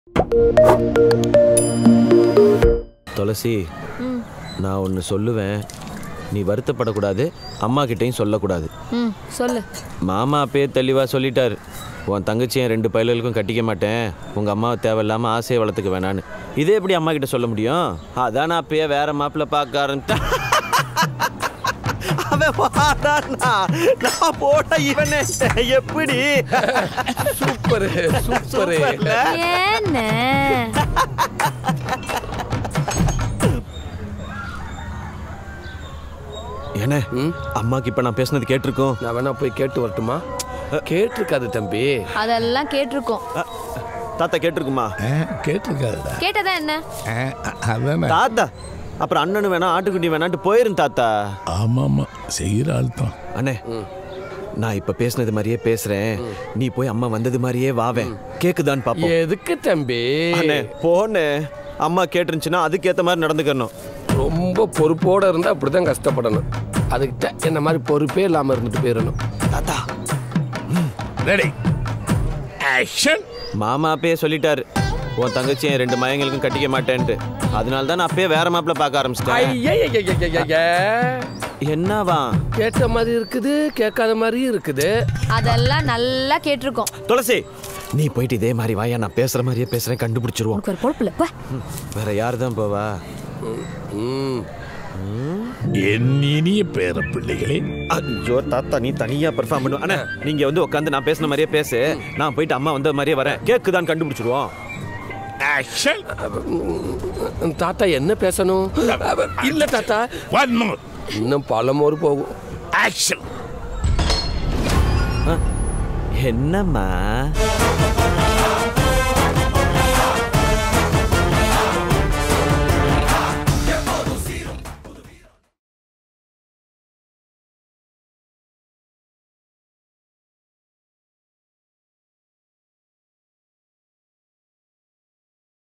துளசி ம் நான் ஒன்று சொல்லுவேன் நீ வருத்தப்படக்கூடாது அம்மா கிட்டேயும் சொல்லக்கூடாது ம் சொல்லு மாமா அப்பயே தெளிவாக சொல்லிட்டாரு உன் தங்கச்சியும் ரெண்டு பயல்களுக்கும் கட்டிக்க மாட்டேன் உங்கள் அம்மாவை தேவையில்லாமல் ஆசையை வளர்த்துக்க வேணான்னு இதே எப்படி அம்மா கிட்ட சொல்ல முடியும் அதான் நான் அப்பயே வேற மாப்பிள்ளை பார்க்க ஆரம்பிச்சேன் அவன் வாடான்னா, நான் போட்ட இவனே எப்படி சூப்பர் சூப்பர் சூப்பர்ல? ஏன்னு என்ன ம்? அம்மாக்கு இப்போ நான் பேசுனது கேட்டிருக்கோம் நான் வேணா போய் கேட்டு வரட்டுமா கேட்டிருக்காது தம்பி அதெல்லாம் கேட்டிருக்கோம் அ, தாத்தா கேட்டிருக்குமா கேட்டிருக்காதுடா கேட்டதா என்ன அதான் தாத்தா அப்புறம் அண்ணனு வேணாம் ஆட்டுக்குட்டி வேணான்ட்டு போயிரும் தாத்தா ஆமாம் ஆமாம் செய்கிற ஆள் தான் அண்ணே நான் இப்ப பேசுனது மாதிரியே பேசுறேன் நீ போய் அம்மா வந்தது மாதிரியே வாவேன் கேக்குதான்னு பாப்போம் எதுக்கு தம்பி அண்ணே போனே அம்மா கேட்டுருந்துச்சுன்னா அதுக்கேத்த மாதிரி நடந்துக்கணும் ரொம்ப பொறுப்போட இருந்தா அப்படிதான் கஷ்டப்படணும் அதுக்கிட்ட என்ன மாதிரி பொறுப்பே இல்லாம இருந்துட்டு போயிடணும் தாத்தா ரெடி ஆக்ஷன் மாமா அப்பயே சொல்லிட்டாரு உன் தங்கச்சி என் ரெண்டு மயங்களுக்கும் கட்டிக்க மாட்டேன்ட்டு அதனால தான் நான் அப்பயே வேற மாப்பிள்ள பார்க்க ஆரம்பிச்சிட்டேன் ஐயையையையையைய. என்னவா கேட்ட மாதிரி இருக்குது கேட்காத மாதிரியும் இருக்குது அதெல்லாம் நல்லா கேட்டிருக்கோம் துளசி நீ போயிட்டு இதே மாதிரி வாயா நான் பேசுற மாதிரியே பேசுறேன் கண்டுபிடிச்சிருவோம் உனக்கு ஒரு பொழப்புல வா ம், வேற யார் தான் போவா ம் என் இனிய பேர பிள்ளைகளே ஐயோ தாத்தா நீ தனியா பெர்ஃபார்ம் பண்ணுவ அண்ணா நீங்க வந்து உட்காந்து நான் பேசின மாதிரியே பேசு நான் போயிட்டு அம்மா வந்த மாதிரியே வரேன் கேக்குதான் கண்டுபிடிச்சிருவோம் ஆக்ஷன் ம், தாத்தா என்ன பேசணும் அவ- இல்ல தாத்தா ஒன் மோர் இன்னும் பல மோர் போகும் ஆக்ஷன் என்னம்மா